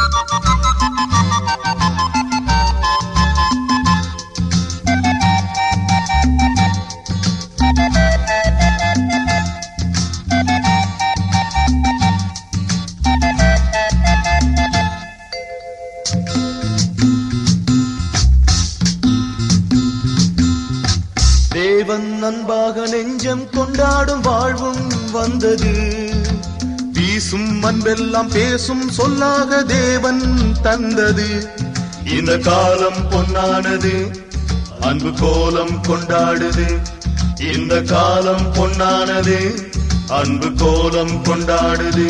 தேவன் அன்பாக நெஞ்சம் கொண்டாடும் வாழ்வும் வந்தது வீசும் அன்பெல்லாம் பேசும் சொல்லாக தேவன் தந்தது இந்த காலம் பொன்னானது அன்பு கோலம் கொண்டாடுது இந்த காலம் பொன்னானது அன்பு கோலம் கொண்டாடுது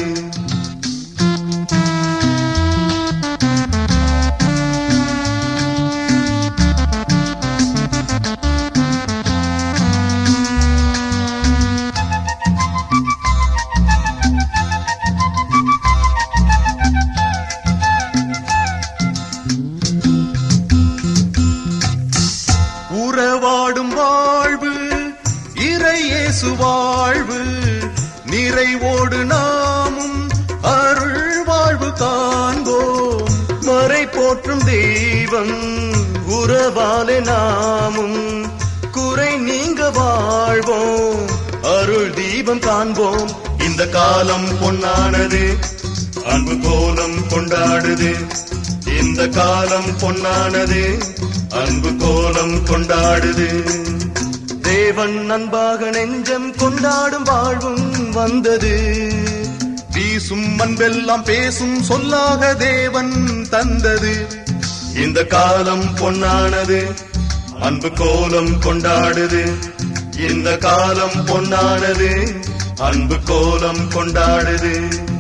உறவாடும் வாழ்வு இறையேசு வாழ்வு நிறைவோடு நாமும் அருள் வாழ்வு காண்போம் மறை போற்றும் தெய்வம் உறவாலே நாமும் குறை நீங்க வாழ்வோம் அருள் தீபம் காண்போம் இந்த காலம் பொன்னானது அன்பு கோலம் கொண்டாடுது இந்த காலம் பொன்னானது அன்பு கோலம் கொண்டாடுது தேவன் அன்பாக நெஞ்சம் கொண்டாடும் வாழ்வும் வந்தது வீசும் அன்பெல்லாம் பேசும் சொல்லாக தேவன் தந்தது இந்த காலம் பொன்னானது அன்பு கோலம் கொண்டாடுது இந்த காலம் பொன்னானது அன்பு கோலம் கொண்டாடுது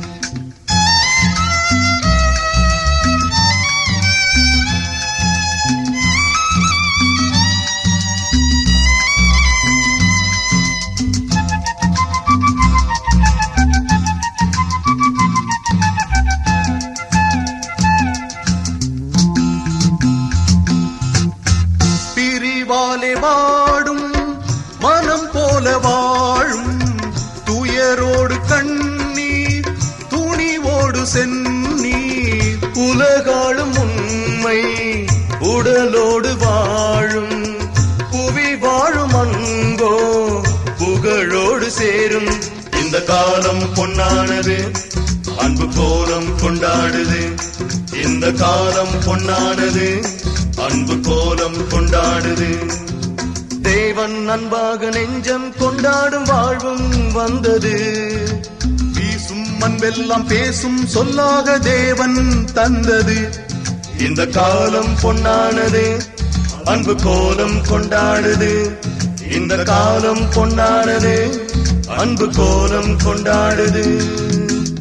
பிரிவாலே வாடும் மனம் போல வாழும் துயரோடு கண்ணீர் துணிவோடு சென்னீர் உலகாளும் உண்மை உடலோடு வாழும் புவி வாழும் அன்போ புகழோடு சேரும் இந்த காலம் பொன்னானது அன்பு கோலம் கொண்டாடுது இந்த காலம் பொன்னானது அன்பு கோலம் கொண்டாடுது தேவன் அன்பாக நெஞ்சம் கொண்டாடும் வாழ்வும் வந்தது வீசும் அன்பெல்லாம் பேசும் சொல்லாக தேவன் தந்தது இந்த காலம் பொன்னானது அன்பு கோலம் கொண்டாடுது இந்த காலம் பொன்னானது அன்பு கோலம் கொண்டாடுது